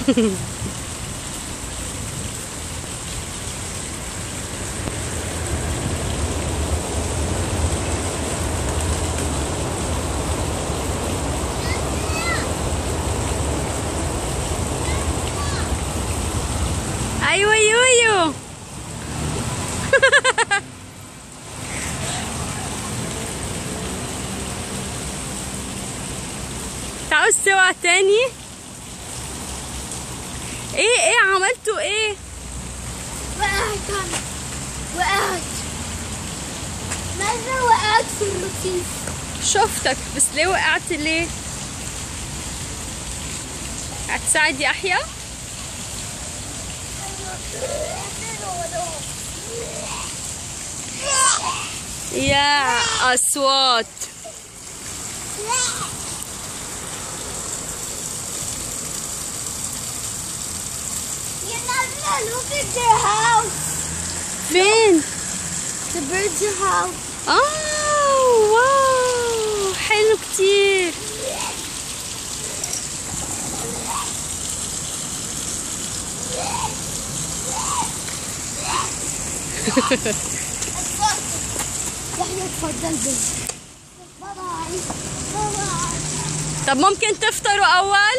ايوه يويو تعالوا سوا تاني ايه ايه عملتوا ايه وقعت أنا وقعت مرة وقعت في الرصيف شفتك بس ليه وقعت ليه هتساعد يحيى يا اصوات Look at their house. فين The bird's house. اه واو حلو كتير يحيى اتفضل بس باي باي طب ممكن تفطروا اول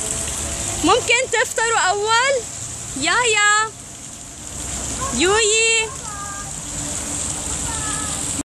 ممكن تفطروا اول يا يا يويي